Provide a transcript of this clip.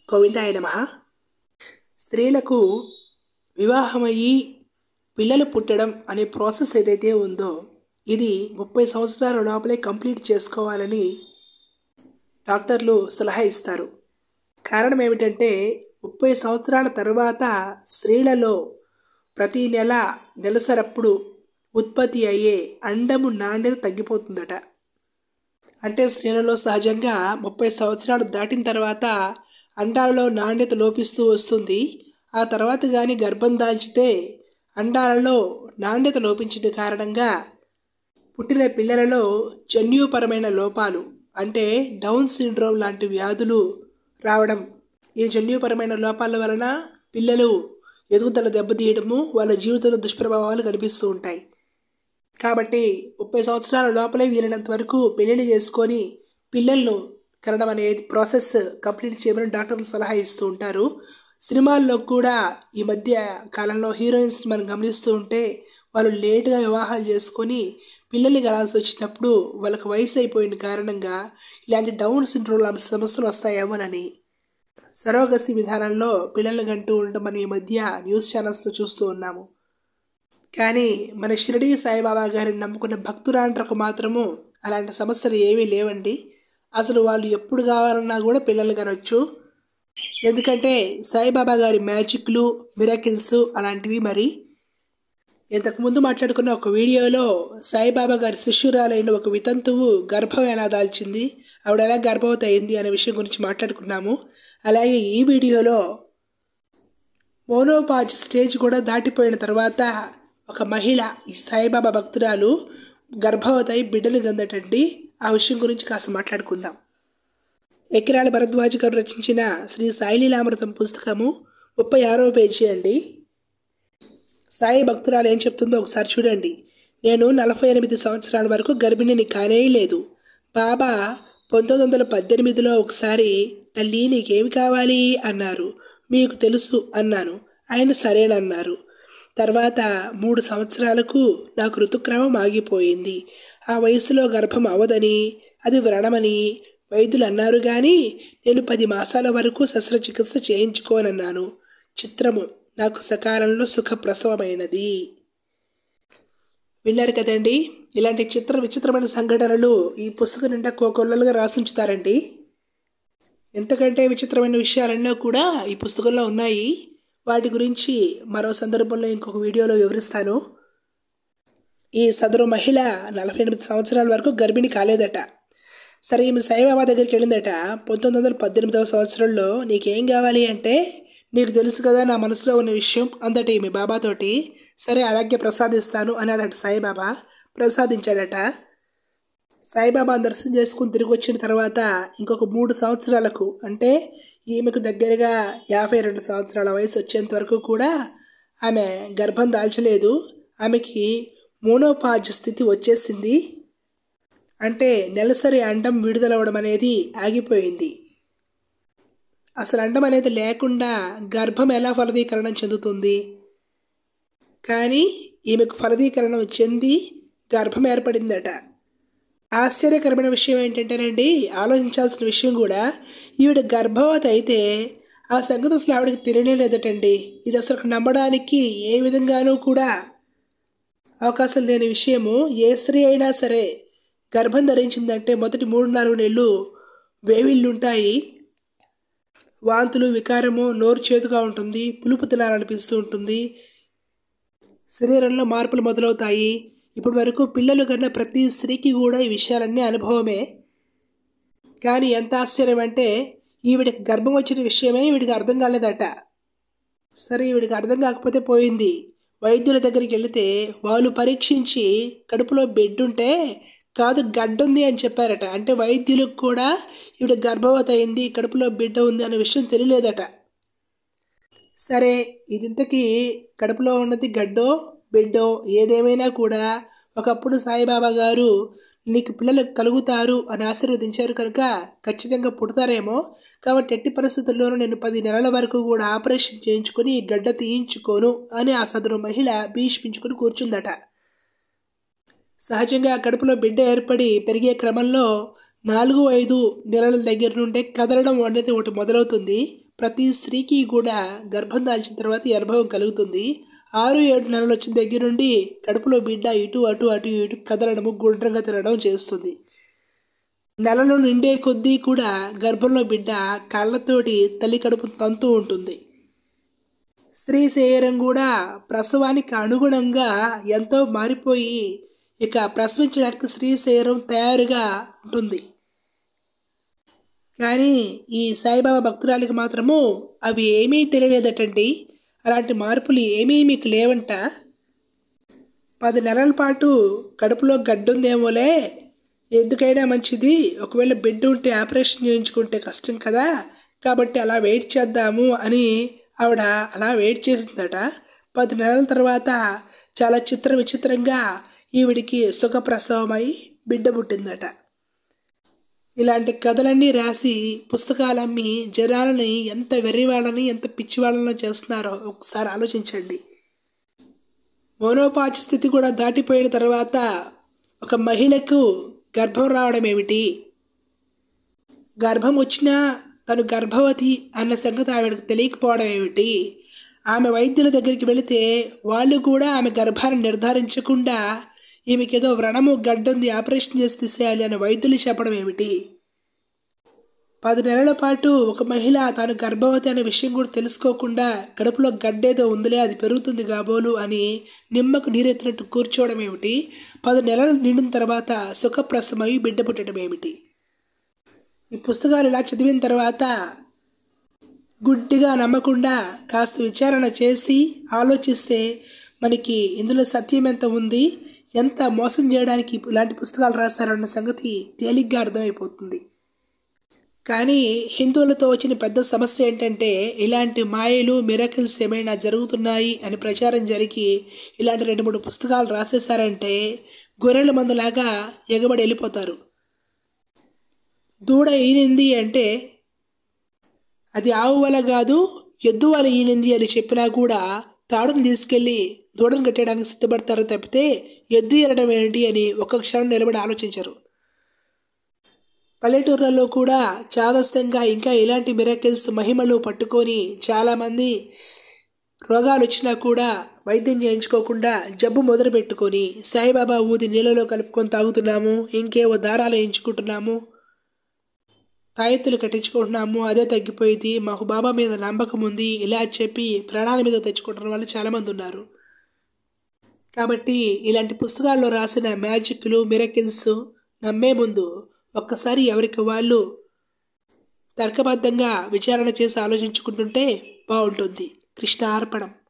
గోవిందాయ నమ స్త్రీలకు వివాహమయ్యి పిల్లలు పుట్టడం అనే ప్రాసెస్ ఏదైతే ఉందో ఇది ముప్పై సంవత్సరాల లోపలే కంప్లీట్ చేసుకోవాలని డాక్టర్లు సలహా ఇస్తారు కారణం ఏమిటంటే ముప్పై సంవత్సరాల తర్వాత స్త్రీలలో ప్రతి నెల నెలసరప్పుడు ఉత్పత్తి అయ్యే అండము నాణ్యత తగ్గిపోతుందట అంటే స్త్రీలలో సహజంగా ముప్పై సంవత్సరాలు దాటిన తర్వాత అండాలలో నాణ్యత లోపిస్తూ వస్తుంది ఆ తర్వాత కానీ గర్భం దాల్చితే అండాలలో నాణ్యత లోపించిన కారణంగా పుట్టిన పిల్లలలో జన్యుపరమైన లోపాలు అంటే డౌన్ సిండ్రోమ్ లాంటి వ్యాధులు రావడం ఈ జన్యుపరమైన లోపాల వలన పిల్లలు ఎదుగుదల దెబ్బతీయడము వాళ్ళ జీవితంలో దుష్ప్రభావాలు కనిపిస్తూ ఉంటాయి కాబట్టి ముప్పై సంవత్సరాల లోపలే వీలైనంత వరకు పెళ్ళిళ్ళు చేసుకొని పిల్లలను కనడం అనేది ప్రాసెస్ కంప్లీట్ చేయమని డాక్టర్లు సలహా ఇస్తూ ఉంటారు సినిమాల్లో కూడా ఈ మధ్య కాలంలో హీరోయిన్స్ మనం గమనిస్తూ ఉంటే వాళ్ళు లేటుగా వివాహాలు చేసుకొని పిల్లల్ని కలాల్సి వచ్చినప్పుడు వాళ్ళకి వయసు అయిపోయిన కారణంగా ఇలాంటి డౌన్ సిండ్రోమ్ లాంటి సమస్యలు వస్తాయేమోనని సరోగసి విధానంలో పిల్లల్ని గంటూ ఉండడం మనం ఈ మధ్య న్యూస్ ఛానల్స్లో చూస్తూ ఉన్నాము కానీ మన షిరిడి సాయిబాబా గారిని నమ్ముకున్న భక్తురాండ్రకు మాత్రము అలాంటి సమస్యలు ఏమీ లేవండి అసలు వాళ్ళు ఎప్పుడు కావాలన్నా కూడా పిల్లలు కనొచ్చు ఎందుకంటే సాయిబాబా గారి మ్యాజిక్లు మిరాకిల్స్ అలాంటివి మరి ఇంతకుముందు మాట్లాడుకున్న ఒక వీడియోలో సాయిబాబా గారి శిష్యురాలైన ఒక వితంతువు గర్భం ఎలా దాల్చింది ఆవిడ ఎలా గర్భవతి అయింది అనే విషయం గురించి మాట్లాడుకున్నాము అలాగే ఈ వీడియోలో మోనోపాజ్ స్టేజ్ కూడా దాటిపోయిన తర్వాత ఒక మహిళ ఈ సాయిబాబా భక్తురాలు గర్భవతి అయి బిడ్డలు గందటండి ఆ విషయం గురించి కాస్త మాట్లాడుకుందాం ఎకిరాల భరద్వాజ్ గారు రచించిన శ్రీ సాయిలీలామృతం పుస్తకము ముప్పై ఆరో పేజీ అండి సాయి భక్తురాలు ఏం చెప్తుందో ఒకసారి చూడండి నేను నలభై ఎనిమిది సంవత్సరాల వరకు గర్భిణిని కానే లేదు బాబా పంతొమ్మిది వందల పద్దెనిమిదిలో ఒకసారి తల్లి నీకేమి కావాలి అన్నారు మీకు తెలుసు అన్నాను ఆయన సరేనన్నారు తర్వాత మూడు సంవత్సరాలకు నాకు ఋతుక్రమం ఆగిపోయింది ఆ వయసులో గర్భం అవదని అది వ్రణమని వైద్యులు అన్నారు కానీ నేను పది మాసాల వరకు శస్త్రచికిత్స చేయించుకోనన్నాను చిత్రము నాకు సకాలంలో సుఖప్రసవమైనది విన్నారు కదండి ఇలాంటి చిత్ర విచిత్రమైన సంఘటనలు ఈ పుస్తకం నిండా కోకొల్లలుగా రాసుంచుతారండి ఎంతకంటే విచిత్రమైన విషయాలన్నీ కూడా ఈ పుస్తకంలో ఉన్నాయి వాటి గురించి మరో సందర్భంలో ఇంకొక వీడియోలో వివరిస్తాను ఈ సదరు మహిళ నలభై ఎనిమిది సంవత్సరాల వరకు గర్భిణి కాలేదట సరే ఈమె సాయిబాబా దగ్గరికి వెళ్ళిందట పంతొమ్మిది వందల పద్దెనిమిదవ సంవత్సరంలో నీకేం కావాలి అంటే నీకు తెలుసు కదా నా మనసులో ఉన్న విషయం అందట ఈమె బాబాతోటి సరే అలాగే ప్రసాదిస్తాను అన్నాడట సాయిబాబా ప్రసాదించాడట సాయిబాబా దర్శనం చేసుకుని తిరిగి వచ్చిన తర్వాత ఇంకొక మూడు సంవత్సరాలకు అంటే ఈమెకు దగ్గరగా యాభై రెండు సంవత్సరాల వయసు వచ్చేంత వరకు కూడా ఆమె గర్భం దాల్చలేదు ఆమెకి మోనోపాజ్ స్థితి వచ్చేసింది అంటే నెలసరి అండం విడుదలవ్వడం అనేది ఆగిపోయింది అసలు అండం అనేది లేకుండా గర్భం ఎలా ఫలదీకరణం చెందుతుంది కానీ ఈమెకు ఫలదీకరణం చెంది గర్భం ఏర్పడిందట ఆశ్చర్యకరమైన విషయం ఏంటంటేనండి ఆలోచించాల్సిన విషయం కూడా ఈవిడ గర్భవతి అయితే ఆ సంగతి అసలు ఆవిడకి తెలియనే లేదటండి ఇది అసలు నమ్మడానికి ఏ విధంగానూ కూడా అవకాశం లేని విషయము ఏ స్త్రీ అయినా సరే గర్భం ధరించిందంటే మొదటి మూడు నాలుగు నెలలు వేవిళ్ళు ఉంటాయి వాంతులు వికారము నోరు చేతుగా ఉంటుంది పులుపు తినాలనిపిస్తూ ఉంటుంది శరీరంలో మార్పులు మొదలవుతాయి ఇప్పటి వరకు పిల్లలు కన్నా ప్రతి స్త్రీకి కూడా ఈ విషయాలన్నీ అనుభవమే కానీ ఎంత ఆశ్చర్యం అంటే ఈవిడికి గర్భం వచ్చిన విషయమే వీడికి అర్థం కాలేదట సరే వీడికి అర్థం కాకపోతే పోయింది వైద్యుల దగ్గరికి వెళితే వాళ్ళు పరీక్షించి కడుపులో బెడ్ ఉంటే కాదు గడ్డ ఉంది అని చెప్పారట అంటే వైద్యులకు కూడా ఈవిడ గర్భవతి అయింది కడుపులో బిడ్డ ఉంది అనే విషయం తెలియలేదట సరే ఇది ఇంతకీ కడుపులో ఉన్నది గడ్డో బిడ్డో ఏదేమైనా కూడా ఒకప్పుడు సాయిబాబా గారు నీకు పిల్లలు కలుగుతారు అని ఆశీర్వదించారు కనుక ఖచ్చితంగా పుడతారేమో కాబట్టి ఎట్టి పరిస్థితుల్లోనూ నేను పది నెలల వరకు కూడా ఆపరేషన్ చేయించుకొని ఈ గడ్డ తీయించుకోను అని ఆ సదరు మహిళ భీష్మించుకొని కూర్చుందట సహజంగా కడుపులో బిడ్డ ఏర్పడి పెరిగే క్రమంలో నాలుగు ఐదు నెలల దగ్గర నుండే కదలడం అనేది ఒకటి మొదలవుతుంది ప్రతి స్త్రీకి కూడా గర్భం దాల్చిన తర్వాత ఈ అనుభవం కలుగుతుంది ఆరు ఏడు నెలలు వచ్చిన దగ్గర నుండి కడుపులో బిడ్డ ఇటు అటు అటు ఇటు కదలడము గుండ్రంగా తినడం చేస్తుంది నెలలు నిండే కొద్దీ కూడా గర్భంలో బిడ్డ కళ్ళతోటి తల్లి కడుపు తంతూ ఉంటుంది స్త్రీ శరీరం కూడా ప్రసవానికి అనుగుణంగా ఎంతో మారిపోయి ఇక ప్రసవించడానికి స్త్రీ శరీరం తయారుగా ఉంటుంది కానీ ఈ సాయిబాబా భక్తురాలికి మాత్రము అవి ఏమీ తెలియలేదటండి అలాంటి మార్పులు ఏమీ మీకు లేవంట పది నెలల పాటు కడుపులో గడ్డుందేమోలే ఎందుకైనా మంచిది ఒకవేళ బిడ్డ ఉంటే ఆపరేషన్ చేయించుకుంటే కష్టం కదా కాబట్టి అలా వెయిట్ చేద్దాము అని ఆవిడ అలా వెయిట్ చేసిందట పది నెలల తర్వాత చాలా చిత్ర విచిత్రంగా ఈవిడికి సుఖప్రసవమై బిడ్డ పుట్టిందట ఇలాంటి కథలన్నీ రాసి పుస్తకాలు అమ్మి జనాలని ఎంత వెర్రివాళ్ళని ఎంత పిచ్చివాళ్ళని చేస్తున్నారో ఒకసారి ఆలోచించండి మోనోపాచి స్థితి కూడా దాటిపోయిన తర్వాత ఒక మహిళకు గర్భం రావడం ఏమిటి గర్భం వచ్చినా తను గర్భవతి అన్న సంగతి ఆవిడకు తెలియకపోవడం ఏమిటి ఆమె వైద్యుల దగ్గరికి వెళితే వాళ్ళు కూడా ఆమె గర్భాన్ని నిర్ధారించకుండా ఈమెకి ఏదో వ్రణము గడ్డుంది ఆపరేషన్ చేసి తీసేయాలి అని వైద్యులు చెప్పడం ఏమిటి పది నెలల పాటు ఒక మహిళ తాను గర్భవతి అనే విషయం కూడా తెలుసుకోకుండా కడుపులో గడ్డేదో ఉందిలే అది పెరుగుతుంది కాబోలు అని నిమ్మకు నీరెత్తినట్టు కూర్చోవడం ఏమిటి పది నెలలు నిండిన తర్వాత సుఖప్రసమై బిడ్డ పుట్టడం ఏమిటి ఈ పుస్తకాలు ఇలా చదివిన తర్వాత గుడ్డిగా నమ్మకుండా కాస్త విచారణ చేసి ఆలోచిస్తే మనకి ఇందులో సత్యం ఎంత ఉంది ఎంత మోసం చేయడానికి ఇలాంటి పుస్తకాలు రాస్తారన్న సంగతి తేలిగ్గా అర్థమైపోతుంది కానీ హిందువులతో వచ్చిన పెద్ద సమస్య ఏంటంటే ఇలాంటి మాయలు మిరకిల్స్ ఏమైనా జరుగుతున్నాయి అని ప్రచారం జరిగి ఇలాంటి రెండు మూడు పుస్తకాలు రాసేస్తారంటే గొర్రెల మందులాగా ఎగబడి వెళ్ళిపోతారు దూడ ఈనింది అంటే అది ఆవు వల్ల కాదు ఎద్దు వల్ల ఈనింది అని చెప్పినా కూడా తాడును తీసుకెళ్ళి దూడను కట్టడానికి సిద్ధపడతారు తప్పితే ఎద్దు ఎరడం ఏంటి అని ఒక్క క్షణం నిలబడి ఆలోచించరు పల్లెటూర్లలో కూడా చాదస్తంగా ఇంకా ఇలాంటి మిరకిల్స్ మహిమలు పట్టుకొని చాలామంది రోగాలు వచ్చినా కూడా వైద్యం చేయించుకోకుండా జబ్బు మొదలు పెట్టుకొని సాయిబాబా ఊది నీళ్ళలో కలుపుకొని తాగుతున్నాము ఇంకేవో దారాలు వేయించుకుంటున్నాము తాయెత్తులు కట్టించుకుంటున్నాము అదే తగ్గిపోయింది మాకు బాబా మీద నమ్మకం ఉంది ఇలా చెప్పి ప్రాణాల మీద తెచ్చుకుంటున్న వాళ్ళు చాలామంది ఉన్నారు కాబట్టి ఇలాంటి పుస్తకాల్లో రాసిన మ్యాజిక్లు మిరకిల్స్ నమ్మే ముందు ఒక్కసారి ఎవరికి వాళ్ళు తర్కబద్ధంగా విచారణ చేసి ఆలోచించుకుంటుంటే బాగుంటుంది కృష్ణ అర్పణం